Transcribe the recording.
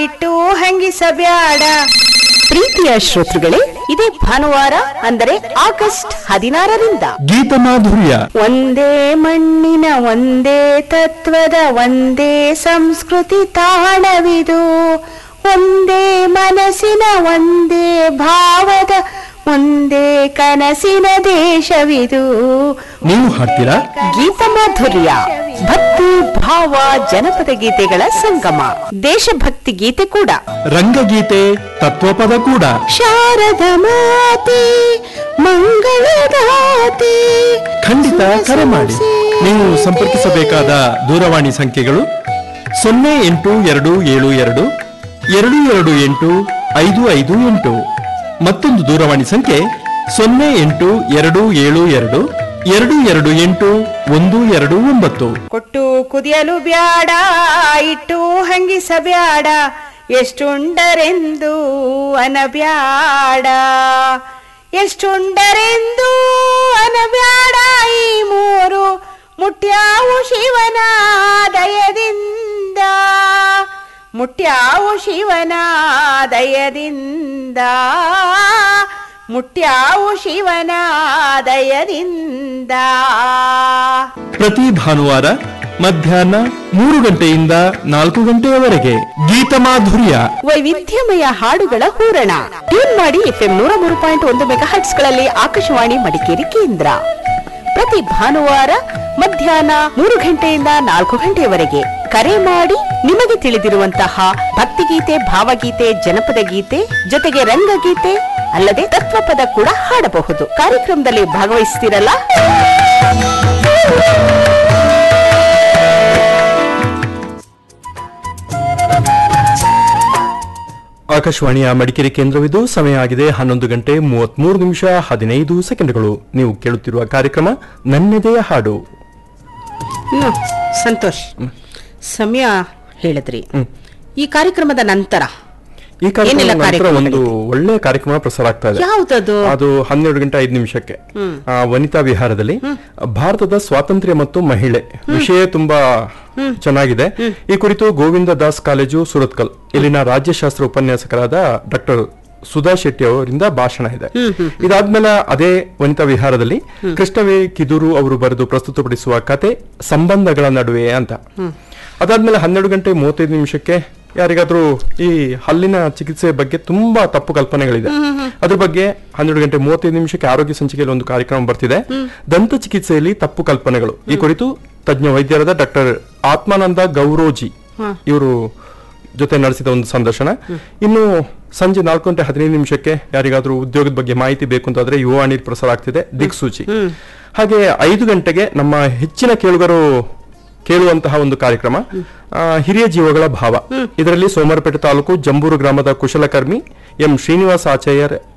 ಇಟ್ಟು ಹಂಗಿಸಬ್ಯಾಡ ಪ್ರೀತಿಯ ಶ್ರೋತೃಗಳೇ ಇದೇ ಭಾನುವಾರ ಅಂದರೆ ಆಗಸ್ಟ್ ಹದಿನಾರರಿಂದ ಗೀತಮಾಧುರ್ಯ ಒಂದೇ ಮಣ್ಣಿನ ಒಂದೇ ತತ್ವದ ಒಂದೇ ಸಂಸ್ಕೃತಿ ತಾಣವಿದು ಒಂದೇ ಮನಸ್ಸಿನ ಒಂದೇ ಭಾವದ ಒಂದೇ ಕನಸಿನ ದೇಶವಿದು ನೀವು ಹಾಡ್ತೀರಾ ಗೀತ ಮಾಧುರ್ಯ ಭಕ್ತಿ ಭಾವ ಜನಪದ ಗೀತೆಗಳ ಸಂಗಮ ದೇಶಭಕ್ತಿ ಗೀತೆ ಕೂಡ ರಂಗಗೀತೆ ತತ್ವಪದ ಕೂಡ ಶಾರದ ಮಾತೆ ಮಂಗಳದಾತೆ ಖಂಡಿತ ಕರೆ ಮಾಡಿ ನೀವು ಸಂಪರ್ಕಿಸಬೇಕಾದ ದೂರವಾಣಿ ಸಂಖ್ಯೆಗಳು ಸೊನ್ನೆ ಎಂಟು ಎರಡು ಏಳು ಎರಡು ಎರಡು ಎರಡು ಎಂಟು ಐದು ಐದು ಎಂಟು ಮತ್ತೊಂದು ದೂರವಾಣಿ ಸಂಖ್ಯೆ ಸೊನ್ನೆ ಎಂಟು ಎರಡು ಏಳು ಎರಡು ಎರಡು ಎರಡು ಎಂಟು ಒಂದು ಎರಡು ಒಂಬತ್ತು ಕೊಟ್ಟು ಕುದಿಯಲು ಬ್ಯಾಡ ಇಟ್ಟು ಹಂಗಿಸಬ್ಯಾಡ ಎಷ್ಟುಂಡರೆಂದು ಅನಬ್ಯಾಡ ಎಷ್ಟುಂಡರೆಂದು ಅನಬ್ಯಾಡ ಈ ಮೂರು ಮುಟ್ಯಾವು ಶಿವನ ದಯದಿಂದ ಮುಟ್ಯಾವು ಶಿವನ ದಯದಿಂದ ಮುಟ್ಯಾವು ಶಿವನ ದಯದಿಂದ ಪ್ರತಿ ಭಾನುವಾರ ಮಧ್ಯಾಹ್ನ ಮೂರು ಗಂಟೆಯಿಂದ ನಾಲ್ಕು ಗಂಟೆಯವರೆಗೆ ಗೀತಮಾಧುರ್ಯ ವೈವಿಧ್ಯಮಯ ಹಾಡುಗಳ ಹೂರಣ ಟ್ಯೂನ್ ಮಾಡಿ ಎಫ್ಎಂ ನೂರ ಮೂರು ಪಾಯಿಂಟ್ ಒಂದು ಮೆಗಾ ಗಳಲ್ಲಿ ಆಕಾಶವಾಣಿ ಮಡಿಕೇರಿ ಕೇಂದ್ರ ಪ್ರತಿ ಭಾನುವಾರ ಮಧ್ಯಾಹ್ನ ಮೂರು ಗಂಟೆಯಿಂದ ನಾಲ್ಕು ಗಂಟೆಯವರೆಗೆ ಕರೆ ಮಾಡಿ ನಿಮಗೆ ತಿಳಿದಿರುವಂತಹ ಭಕ್ತಿಗೀತೆ ಭಾವಗೀತೆ ಜನಪದ ಗೀತೆ ಜೊತೆಗೆ ರಂಗಗೀತೆ ಅಲ್ಲದೆ ತತ್ವಪದ ಕೂಡ ಹಾಡಬಹುದು ಕಾರ್ಯಕ್ರಮದಲ್ಲಿ ಭಾಗವಹಿಸ್ತಿರಲ್ಲ ಆಕಾಶವಾಣಿಯ ಮಡಿಕೇರಿ ಕೇಂದ್ರವಿದು ಸಮಯ ಆಗಿದೆ ಹನ್ನೊಂದು ಗಂಟೆ ಮೂವತ್ಮೂರು ನಿಮಿಷ ಹದಿನೈದು ಸೆಕೆಂಡ್ಗಳು ನೀವು ಕೇಳುತ್ತಿರುವ ಕಾರ್ಯಕ್ರಮ ನನ್ನೆದೆಯ ಹಾಡು ಹ್ಮ್, ಸಂತೋಷ್ ಸಮಯ ಹೇಳಿದ್ರಿ ಈ ಕಾರ್ಯಕ್ರಮದ ನಂತರ ಈ ಕಾರ್ಯಕ್ರಮದ ಏನೆಲ್ಲ ನಂತರ ಕಾರ್ಯಕ್ರಮಗಳಿದೆ? ಒಂದು ಒಳ್ಳೆ ಕಾರ್ಯಕ್ರಮ ಪ್ರಸಾರ ಆಗ್ತಾ ಇದೆ ಯಾವ್ದದು ಅದು ಹನ್ನೆರಡು ಗಂಟೆ ಐದು ನಿಮಿಷಕ್ಕೆ ಆ, ವನಿತಾ ವಿಹಾರದಲ್ಲಿ ಭಾರತದ ಸ್ವಾತಂತ್ರ್ಯ ಮತ್ತು ಮಹಿಳೆ ವಿಷಯ ತುಂಬಾ ಚೆನ್ನಾಗಿದೆ ಈ ಕುರಿತು ಗೋವಿಂದ ದಾಸ್ ಕಾಲೇಜು ಸುರತ್ಕಲ್ ಇಲ್ಲಿನ ರಾಜ್ಯಶಾಸ್ತ್ರ ಉಪನ್ಯಾಸಕರಾದ ಡಾಕ್ಟರ್ ಸುಧಾ ಶೆಟ್ಟಿ ಅವರಿಂದ ಭಾಷಣ ಇದೆ ಇದಾದ್ಮೇಲೆ ಅದೇ ವನಿತಾ ವಿಹಾರದಲ್ಲಿ ಕೃಷ್ಣವೇ ಕಿದೂರು ಅವರು ಬರೆದು ಪ್ರಸ್ತುತಪಡಿಸುವ ಕತೆ ಸಂಬಂಧಗಳ ನಡುವೆ ಅಂತ ಅದಾದ್ಮೇಲೆ ಹನ್ನೆರಡು ಗಂಟೆ ಮೂವತ್ತೈದು ನಿಮಿಷಕ್ಕೆ ಯಾರಿಗಾದ್ರೂ ಈ ಹಲ್ಲಿನ ಚಿಕಿತ್ಸೆ ಬಗ್ಗೆ ತುಂಬಾ ತಪ್ಪು ಕಲ್ಪನೆಗಳಿದೆ ಅದ್ರ ಬಗ್ಗೆ ಹನ್ನೆರಡು ಗಂಟೆ ಮೂವತ್ತೈದು ನಿಮಿಷಕ್ಕೆ ಆರೋಗ್ಯ ಸಂಚಿಕೆಯಲ್ಲಿ ಒಂದು ಕಾರ್ಯಕ್ರಮ ಬರ್ತಿದೆ ದಂತ ಚಿಕಿತ್ಸೆಯಲ್ಲಿ ತಪ್ಪು ಕಲ್ಪನೆಗಳು ಈ ಕುರಿತು ತಜ್ಞ ವೈದ್ಯರಾದ ಡಾಕ್ಟರ್ ಆತ್ಮಾನಂದ ಗೌರೋಜಿ ಇವರು ಜೊತೆ ನಡೆಸಿದ ಒಂದು ಸಂದರ್ಶನ ಇನ್ನು ಸಂಜೆ ನಾಲ್ಕು ಗಂಟೆ ಹದಿನೈದು ನಿಮಿಷಕ್ಕೆ ಯಾರಿಗಾದ್ರೂ ಉದ್ಯೋಗದ ಬಗ್ಗೆ ಮಾಹಿತಿ ಬೇಕು ಅಂತಾದ್ರೆ ಯುವಾಣಿ ಪ್ರಸಾರ ಆಗ್ತಿದೆ ದಿಕ್ಸೂಚಿ ಹಾಗೆ ಐದು ಗಂಟೆಗೆ ನಮ್ಮ ಹೆಚ್ಚಿನ ಕೇಳುಗರು ಕೇಳುವಂತಹ ಒಂದು ಕಾರ್ಯಕ್ರಮ ಆ, ಹಿರಿಯ ಜೀವಗಳ ಭಾವ ಇದರಲ್ಲಿ ಸೋಮವಾರಪೇಟೆ ತಾಲೂಕು ಜಂಬೂರು ಗ್ರಾಮದ ಕುಶಲಕರ್ಮಿ ಎಂ ಶ್ರೀನಿವಾಸ ಆಚಾರ್ಯರ್